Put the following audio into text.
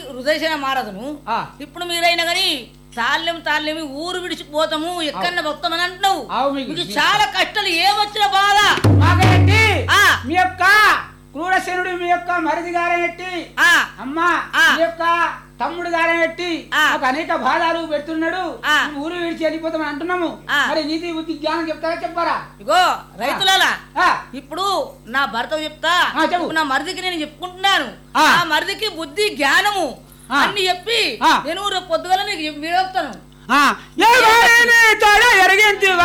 హృదయశన మారదును ఆ. ఇప్పుడు మీరైనా కానీ తాళ్ళెం తాళ్ళెమి ఊరు విడిచిపోతాము ఎక్కడన్నా భక్తమని అంటున్నావు ఆవు మీకు- మీకు చాలా కష్టాలు ఏమొచ్చిన బాధ మాకేంటి ఆ. మీ యొక్క క్రూరశనుడు మీ యొక్క మరిది గారనెట్టి ఆ అమ్మా ఆ. మీ యొక్క తమ్ముడు గారనెట్టి ఆ. మాకు అనేక బాధాలు పెడుతున్నాడు ఆ. మేము ఊరు విడిచి వెళ్ళిపోతామని అంటున్నాము ఆ. మరి నీతి బుద్ధి జ్ఞానం చెప్తారా చెప్పారా ఇగో రైతులాలా ఆ. ఇప్పుడు నా భర్త చెప్తా ఆ, చెప్పు. ఇప్పుడు నా మరిదికి నేను చెప్పుకుంటున్నాను ఆ. ఆ మరిదికి బుద్ధి జ్ఞానము ఆ. అన్ని చెప్పి ఆ. నేను రేపు పొద్దుగల నీకు వీడొస్తాను ఆ. ఏ వారిని తడ ఎరిగించి